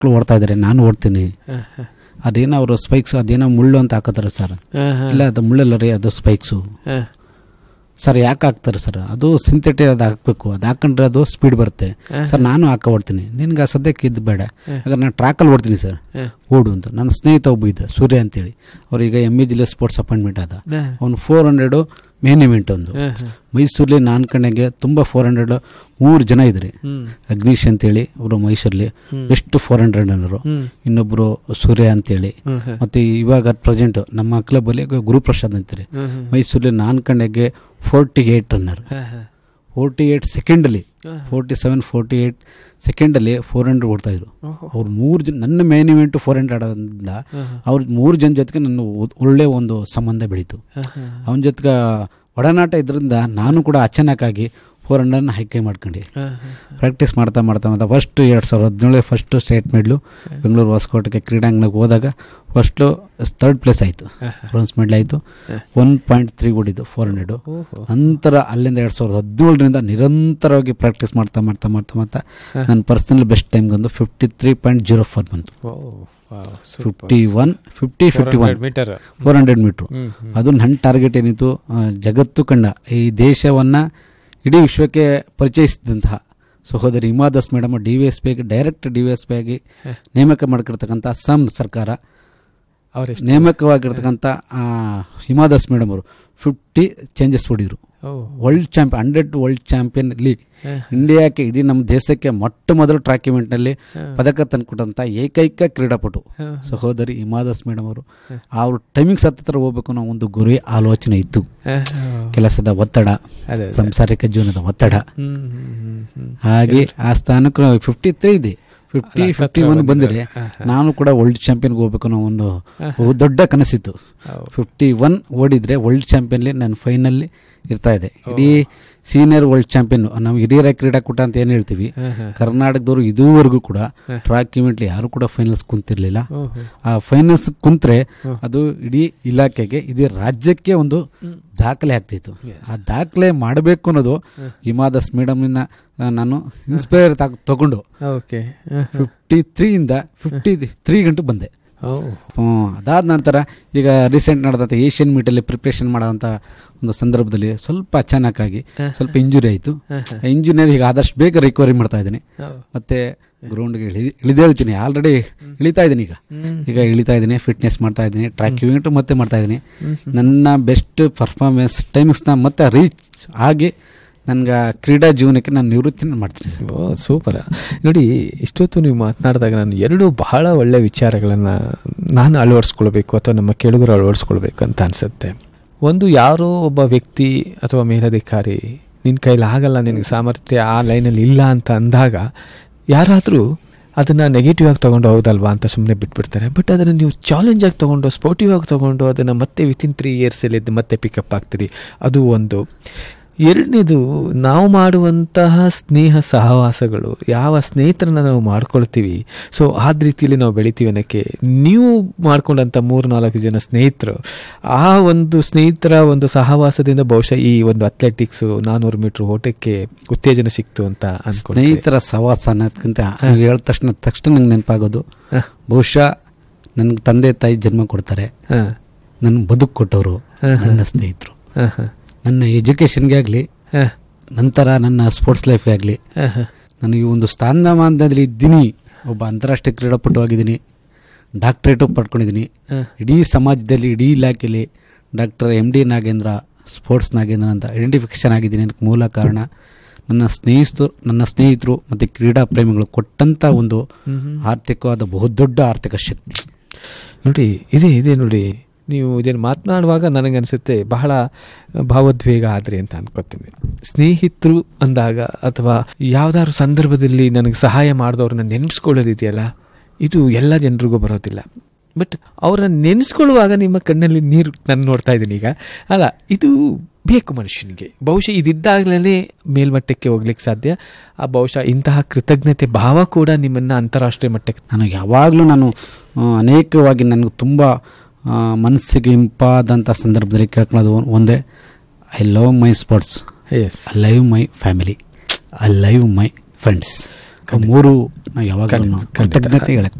ಮಕ್ಕಳು ಓಡ್ತಾ ಇದ್ದಾರೆ ನಾನು ಓಡ್ತೀನಿ ಹ, ಹ. ಅದೇನೋ ಅವರು ಸ್ಪೈಕ್ಸ್ ಅದೇನೋ ಮುಳ್ಳು ಅಂತ ಹಾಕೋತಾರೆ ಸರ್ ಹ, ಹ. ಇಲ್ಲ ಅದು ಮುಳ್ಳಲ್ಲ ರೀ ಅದು ಸ್ಪೈಕ್ಸು ಹ. ಸರ್ ಯಾಕೆ ಹಾಕ್ತಾರೆ ಸರ್ ಅದು ಸಿಂಥೆಟಿಕ್ ಅದು ಹಾಕಬೇಕು ಅದು ಹಾಕೊಂಡ್ರೆ ಅದು ಸ್ಪೀಡ್ ಬರುತ್ತೆ ಸರ್ ನಾನು ಹಾಕ ಓಡ್ತೀನಿ ನಿನ್ಗೆ ಆ ಸದ್ಯಕ್ಕೆ ಇದು ಬೇಡ ಹಾಗಾದ್ರೆ ನಾನು ಟ್ರ್ಯಾಕಲ್ಲಿ ಓಡ್ತೀನಿ ಸರ್ ಹ. ಓಡು ಅಂತ ನನ್ನ ಸ್ನೇಹಿತ ಒಬ್ಬ ಇದ್ದ ಸೂರ್ಯ ಅಂತೇಳಿ ಅವ್ರೀಗ ಎಮ್ ಇ ಜಿಲ್ಲೆ ಸ್ಪೋರ್ಟ್ಸ್ ಅಪಾಯಿಂಟ್ಮೆಂಟ್ ಆದ ಹ. ಅವನು ಫೋರ್ ಹಂಡ್ರೆಡು ಮೇನ್ ಇವೆಂಟ್ ಒಂದು ಹ, ಹ. ಮೈಸೂರಲ್ಲಿ ನಾನು ಕಣ್ಣಗೆ ತುಂಬ ಫೋರ್ ಹಂಡ್ರೆಡ್ ಮೂರು ಜನ ಇದ್ರಿ ಹ್ಮ್. ಅಗ್ನೀಶ್ ಅಂತೇಳಿ ಅವರು ಮೈಸೂರಲ್ಲಿ ಹ್ಮ್. ಬೆಸ್ಟ್ ಫೋರ್ ಹಂಡ್ರೆಡ್ ಅನ್ನೋರು ಹ್ಮ್. ಇನ್ನೊಬ್ಬರು ಸೂರ್ಯ ಅಂತೇಳಿ ಹ್ಮ್, ಹ್ಮ್. ಮತ್ತು ಇವಾಗ ಪ್ರೆಸೆಂಟ್ ನಮ್ಮ ಕ್ಲಬ್ಬಲ್ಲಿ ಗುರುಪ್ರಸಾದ್ ಅಂತಾರೆ ಹ್ಮ್, ಹ್ಮ್. ಮೈಸೂರಲ್ಲಿ ನಾನು ಕಣ್ಣಗೆ ಫೋರ್ಟಿ ಏಯ್ಟ್ ರನ್ನರ್ ಹ, ಹ. ಫೋರ್ಟಿ ಏಯ್ಟ್ ಸೆಕೆಂಡಲ್ಲಿ ಹ. ಫೋರ್ಟಿ ಸೆವೆನ್ ಫೋರ್ಟಿ ಏಯ್ಟ್ ಸೆಕೆಂಡಲ್ಲಿ ಫೋರ್ ಹಂಡ್ರೆಡ್ ಓಡ್ತಾಯಿದ್ರು ಓಹೋ. ಅವ್ರು ಮೂರು ಜನ ನನ್ನ ಮೇನ್ ಇವೆಂಟು ಫೋರ್ ಹಂಡ್ರೆಡ್ ಆಡೋದ್ರಿಂದ ಹ, ಹ. ಅವ್ರ ಮೂರು ಜನ ಜೊತೆಗೆ ನನ್ನ ಒ- ಒಳ್ಳೆ ಒಂದು ಸಂಬಂಧ ಬೆಳೀತು ಹ, ಹ. ಅವನ ಜೊತೆಗೆ ಒಡನಾಟ ಇದರಿಂದ ನಾನು ಕೂಡ ಅಚಾನಕ್ಕಾಗಿ ಫೋರ್ ಹಂಡ್ರೆಡ್ನ ಹೈಕೆ ಮಾಡ್ಕೊಂಡು ಹ, ಪ್ರಾಕ್ಟೀಸ್ ಮಾಡ್ತಾ ಮಾಡ್ತಾ ಮಾಡ್ತಾ ಫಸ್ಟ್ ಎರಡು ಸಾವಿರದ ಹದಿನೇಳು ಫಸ್ಟು ಸ್ಟೇಟ್ ಮೆಡ್ಲು ಬೆಂಗಳೂರು ಹೊಸಕೋಟೆಗೆ ಕ್ರೀಡಾಂಗಣಕ್ಕೆ ಹೋದಾಗ ಫಸ್ಟು ಥರ್ಡ್ ಪ್ಲೇಸ್ ಆಯಿತು ಬ್ರೋನ್ಸ್ ಮೆಡಲ್ ಆಯಿತು ಒನ್ ಪಾಯಿಂಟ್ ತ್ರೀ ಓಡಿದ್ದು ಫೋರ್ ಹಂಡ್ರೆಡು ಓಹೋ. ನಂತರ ಅಲ್ಲಿಂದ ಎರಡು ಸಾವಿರದ ಹದಿನೇಳರಿಂದ ನಿರಂತರವಾಗಿ ಪ್ರಾಕ್ಟೀಸ್ ಮಾಡ್ತಾ ಮಾಡ್ತಾ ಮಾಡ್ತಾ ಮಾಡ್ತಾ ನನ್ನ ಪರ್ಸನಲ್ ಬೆಸ್ಟ್ ಟೈಮ್ ಬಂದು fifty three point zero four ಬಂತು oh, wow, super. Fifty one fifty fifty one 400 metre four hundred metre ಹ್ಮ್, ಹ್ಮ್. ಅದು ನನ್ನ ಟಾರ್ಗೆಟ್ ಏನಿತ್ತು ಆ, ಜಗತ್ತು ಕಂಡ ಈ ದೇಶವನ್ನು ಇಡೀ ವಿಶ್ವಕ್ಕೆ ಪರಿಚಯಿಸಿದಂತಹ ಸಹೋದರಿ Hima Das madam D V S P ಆಗಿ direct D V S P ಆಗಿ ನೇಮಕ ಮಾಡ್ಕಿರ್ತಕ್ಕಂಥ ಅಸ್ಸಾಂ ಸರ್ಕಾರ ಅವರೆಷ್ಟು ನೇಮಕವಾಗಿರ್ತಕ್ಕಂಥ ಆ, ಹಿಮಾ ದಾಸ್ ಮೇಡಮ್ ಅವರು ಫಿಫ್ಟಿ ಚೇಂಜಸ್ ಹೊಡಿದ್ರು ಓ world champion hundred world champion league ಹ. ಇಂಡಿಯಾಕ್ಕೆ ಇಡೀ ನಮ್ಮ ದೇಶಕ್ಕೆ ಮೊಟ್ಟ ಮೊದಲು ಟ್ರ್ಯಾಕ್ ಇವೆಂಟ್ನಲ್ಲಿ ಹ. ಪದಕ ತಂದುಕೊಟ್ಟಂಥ ಏಕೈಕ ಕ್ರೀಡಾಪಟು ಹ. ಸಹೋದರಿ ಹಿಮಾದಾಸ್ ಮೇಡಮ್ ಅವರು ಅವ್ರ ಟೈಮಿಂಗ್ಸ್ ಹತ್ತಿರ ಹೋಗ್ಬೇಕು ಅನ್ನೋ ಒಂದು ಗುರಿ ಆಲೋಚನೆ ಇತ್ತು ಹ, ಹ. ಕೆಲಸದ ಒತ್ತಡ ಅದೇ ಅದೇ. ಸಂಸಾರಿಕ ಜೀವನದ ಒತ್ತಡ ಹ್ಮ್, ಹ್ಮ್, ಹ್ಮ್, ಹ್ಮ್. ಹಾಗೆ ಆ ಸ್ಥಾನಕ್ಕೆ ಫಿಫ್ಟಿ ತ್ರೀ ಇದೆ ಫಿಫ್ಟಿ ಅಲ್ಲ, ಫಿಫ್ಟಿ ಹತ್ರ ಒನ್ ಬಂದಿದೆ. ಬಂದರೆ ಹ, ಹ. ನಾನು ಕೂಡ ವರ್ಲ್ಡ್ ಚಾಂಪಿಯನ್ಗೆ ಹೋಗ್ಬೇಕು ಅನ್ನೋ ಒಂದು ಬಹು ದೊಡ್ಡ ಕನಸಿತ್ತು ಹೌದು. ಫಿಫ್ಟಿ ಒನ್ ಓಡಿದ್ರೆ ವರ್ಲ್ಡ್ ಚಾಂಪಿಯನ್ಲಿ ನಾನು ಫೈನಲ್ಲಿ ಇರ್ತಾ ಇದೆ ಇಡೀ ಸೀನಿಯರ್ ವರ್ಲ್ಡ್ ಚಾಂಪಿಯನ್ ನಾವು ಹಿರಿಯರ ಕ್ರೀಡಾಕೂಟ ಅಂತ ಏನು ಹೇಳ್ತೀವಿ ಹ, ಹ. ಕರ್ನಾಟಕದವರು ಇದುವರೆಗೂ ಕೂಡ ಟ್ರ್ಯಾಕ್ ಇವೆಂಟ್ಲಿ ಯಾರು ಕೂಡ ಫೈನಲ್ಸ್ ಕುಂತಿರ್ಲಿಲ್ಲ ಓಹೋ. ಆ ಫೈನಲ್ಸ್ ಕುಂತ್ರೆ ಅದು ಇಡೀ ಇಲಾಖೆಗೆ ಇಡೀ ರಾಜ್ಯಕ್ಕೆ ಒಂದು ದಾಖಲೆ ಆಗ್ತಿತ್ತು ಆ ದಾಖಲೆ ಮಾಡಬೇಕು ಅನ್ನೋದು ಹಿಮಾದಾಸ್ ಮೇಡಮ್ನ ನಾನು ಇನ್ಸ್ಪೈರ್ ತಗೊಂಡು ಓಕೆ ಹ, ಹ. ಫಿಫ್ಟಿ ತ್ರೀಯಿಂದ ಫಿಫ್ಟಿ ತ್ರೀ ಗಂಟು ಬಂದೆ ಓ ಹ್ಮ್, ಅದಾದ ನಂತರ ಈಗ ರೀಸೆಂಟ್ ನಡೆದಂಥ ಏಷ್ಯನ್ ಮೀಟಲ್ಲಿ ಪ್ರಿಪ್ರೇಷನ್ ಮಾಡೋಂಥ ಒಂದು ಸಂದರ್ಭದಲ್ಲಿ ಸ್ವಲ್ಪ ಅಚಾನಕ್ಕಾಗಿ ಸ್ವಲ್ಪ ಇಂಜುರಿ ಆಯಿತು ಇಂಜುರಿಯಲ್ಲಿ ಈಗ ಆದಷ್ಟು ಬೇಗ ರಿಕವರಿ ಮಾಡ್ತಾ ಇದ್ದೀನಿ ಹೌದು. ಮತ್ತೆ ಗ್ರೌಂಡ್ಗೆ ಇಳಿ ಇಳಿದೇಳ್ತೀನಿ ಆಲ್ರೆಡಿ ಇಳಿತಾ ಇದ್ದೀನಿ ಈಗ ಈಗ ಇಳಿತಾ ಇದ್ದೀನಿ ಫಿಟ್ನೆಸ್ ಮಾಡ್ತಾ ಇದ್ದೀನಿ ಟ್ರ್ಯಾಕ್ ಇವೆಂಟ್ ಮತ್ತೆ ಮಾಡ್ತಾ ಇದ್ದೀನಿ ನನ್ನ ಬೆಸ್ಟ್ ಪರ್ಫಾರ್ಮೆನ್ಸ್ ಟೈಮಿಂಗ್ಸ್ನ ಮತ್ತೆ ರೀಚ್ ಆಗಿ ನನ್ಗೆ ಕ್ರೀಡಾ ಜೀವನಕ್ಕೆ ನಾನು ನಿವೃತ್ತಿನ ಮಾಡ್ತೀನಿ ಸರ್ ಓ ಸೂಪರ್ ನೋಡಿ ಇಷ್ಟೊತ್ತು ನೀವು ಮಾತನಾಡಿದಾಗ ನಾನು ಎರಡು ಬಹಳ ಒಳ್ಳೆ ವಿಚಾರಗಳನ್ನು ನಾನು ಅಳವಡಿಸ್ಕೊಳ್ಬೇಕು ಅಥವಾ ನಮ್ಮ ಕೆಳಗರು ಅಳವಡಿಸ್ಕೊಳ್ಬೇಕು ಅಂತ ಅನಿಸುತ್ತೆ ಒಂದು ಯಾರೋ ಒಬ್ಬ ವ್ಯಕ್ತಿ ಅಥವಾ ಮೇಲಧಿಕಾರಿ ನಿನ್ನ ಕೈಲಿ ಆಗಲ್ಲ ನಿನಗೆ ಸಾಮರ್ಥ್ಯ ಆ ಲೈನಲ್ಲಿ ಇಲ್ಲ ಅಂತ ಅಂದಾಗ ಯಾರಾದರೂ ಅದನ್ನು ನೆಗೆಟಿವ್ ಆಗಿ ತೊಗೊಂಡು ಹೌದಲ್ವಾ ಅಂತ ಸುಮ್ಮನೆ ಬಿಟ್ಬಿಡ್ತಾರೆ ಬಟ್ ಅದನ್ನು ನೀವು ಚಾಲೆಂಜ್ ಆಗಿ ತೊಗೊಂಡು ಸ್ಪೋರ್ಟಿವ್ ಆಗಿ ತೊಗೊಂಡು ಅದನ್ನು ಮತ್ತೆ ವಿತಿನ್ ತ್ರೀ ಇಯರ್ಸಲ್ಲಿ ಮತ್ತೆ ಪಿಕಪ್ ಆಗ್ತೀರಿ ಅದು ಒಂದು ಎರಡನೇದು ನಾವು ಮಾಡುವಂತಹ ಸ್ನೇಹ ಸಹವಾಸಗಳು ಯಾವ ಸ್ನೇಹಿತರನ್ನ ನಾವು ಮಾಡ್ಕೊಳ್ತೀವಿ ಸೊ ಆದ ರೀತಿಯಲ್ಲಿ ನಾವು ಬೆಳಿತೀವಿ ಅನ್ನೋಕ್ಕೆ ನೀವು ಮಾಡ್ಕೊಂಡಂಥ ಮೂರು ನಾಲ್ಕು ಜನ ಸ್ನೇಹಿತರು ಆ ಒಂದು ಸ್ನೇಹಿತರ ಒಂದು ಸಹವಾಸದಿಂದ ಬಹುಶಃ ಈ ಒಂದು ಅಥ್ಲೆಟಿಕ್ಸು ನಾನ್ನೂರು ಮೀಟ್ರ್ ಓಟಕ್ಕೆ ಉತ್ತೇಜನ ಸಿಕ್ತು ಅಂತ ಅನ್ಕೊಂಡು ಸ್ನೇಹಿತರ ಸವಾಸ ಅನ್ನೋದಕ್ಕಿಂತ ನೀವು ಹೇಳಿದ ತಕ್ಷಣ ತಕ್ಷಣ ನಂಗೆ ನೆನಪಾಗೋದು ಬಹುಶಃ ನನಗೆ ತಂದೆ ತಾಯಿ ಜನ್ಮ ಕೊಡ್ತಾರೆ ಹಾಂ ನನ್ನ ಬದುಕು ಕೊಟ್ಟವರು ಹ, ಹ. ನನ್ನ ಸ್ನೇಹಿತರು ಹಾಂ ಹಾಂ ನನ್ನ ಎಜುಕೇಷನ್ಗೆ ಆಗಲಿ ಹಾಂ ನಂತರ ನನ್ನ ಸ್ಪೋರ್ಟ್ಸ್ ಲೈಫ್ಗೆ ಆಗಲಿ ಹಾಂ ಹಾಂ ನಾನು ಈ ಒಂದು ಸ್ಥಾನಮಾನದಲ್ಲಿ ಇದ್ದೀನಿ ಒಬ್ಬ ಅಂತಾರಾಷ್ಟ್ರೀಯ ಕ್ರೀಡಾಪಟು ಆಗಿದ್ದೀನಿ ಡಾಕ್ಟ್ರೇಟು ಪಡ್ಕೊಂಡಿದ್ದೀನಿ ಹಾಂ ಇಡೀ ಸಮಾಜದಲ್ಲಿ ಇಡೀ ಇಲಾಖೆಯಲ್ಲಿ doctor M D Nagendra sports Nagendra ಅಂತ ಐಡೆಂಟಿಫಿಕೇಶನ್ ಆಗಿದ್ದೀನಿ ಅದಕ್ಕೆ ಮೂಲ ಕಾರಣ ನನ್ನ ಸ್ನೇಹಿತರು ನನ್ನ ಸ್ನೇಹಿತರು ಮತ್ತು ಕ್ರೀಡಾ ಪ್ರೇಮಿಗಳು ಕೊಟ್ಟಂಥ ಒಂದು ಆರ್ಥಿಕವಾದ ಬಹುದೊಡ್ಡ ಆರ್ಥಿಕ ಶಕ್ತಿ ನೋಡಿ ಇದೆ ಇದೆ ನೋಡಿ ನೀವು ಇದನ್ನು ಮಾತನಾಡುವಾಗ ನನಗನ್ಸುತ್ತೆ ಬಹಳ ಭಾವೋದ್ವೇಗ ಆದ್ರಿ ಅಂತ ಅನ್ಕೋತೀನಿ ಸ್ನೇಹಿತರು ಅಂದಾಗ ಅಥವಾ ಯಾವ್ದಾದ್ರು ಸಂದರ್ಭದಲ್ಲಿ ನನಗೆ ಸಹಾಯ ಮಾಡಿದವ್ರನ್ನ ನೆನೆಸ್ಕೊಳ್ಳೋದಿದೆಯಲ್ಲ ಇದು ಎಲ್ಲ ಜನರಿಗೂ ಬರೋದಿಲ್ಲ ಬಟ್ ಅವ್ರನ್ನ ನೆನೆಸ್ಕೊಳ್ಳುವಾಗ ನಿಮ್ಮ ಕಣ್ಣಲ್ಲಿ ನೀರು ನಾನು ನೋಡ್ತಾ ಇದ್ದೀನಿ ಈಗ ಅಲ್ಲ ಇದು ಬೇಕು ಮನುಷ್ಯನಿಗೆ ಬಹುಶಃ ಇದಿದ್ದಾಗಲೇ ಮೇಲ್ಮಟ್ಟಕ್ಕೆ ಹೋಗ್ಲಿಕ್ಕೆ ಸಾಧ್ಯ ಆ ಬಹುಶಃ ಇಂತಹ ಕೃತಜ್ಞತೆ ಭಾವ ಕೂಡ ನಿಮ್ಮನ್ನು ಅಂತಾರಾಷ್ಟ್ರೀಯ ಮಟ್ಟಕ್ಕೆ ನಾನು ಯಾವಾಗಲೂ ನಾನು ಆ, ಅನೇಕವಾಗಿ ನನಗೆ ತುಂಬ ಆ, ಮನಸ್ಸಿಗೆ ಇಂಪಾದಂಥ ಸಂದರ್ಭದಲ್ಲಿ ಕೇಳ್ಕೊಳ್ಳೋದು ಒಂದೇ I love my sports yes I live my family I live my friends ಆ ಮೂರು ನಾವು ಯಾವಾಗಲೂ ಖಂಡಿತ, ಖಂಡಿತ. ಕೃತಜ್ಞತೆ ಹೇಳಕ್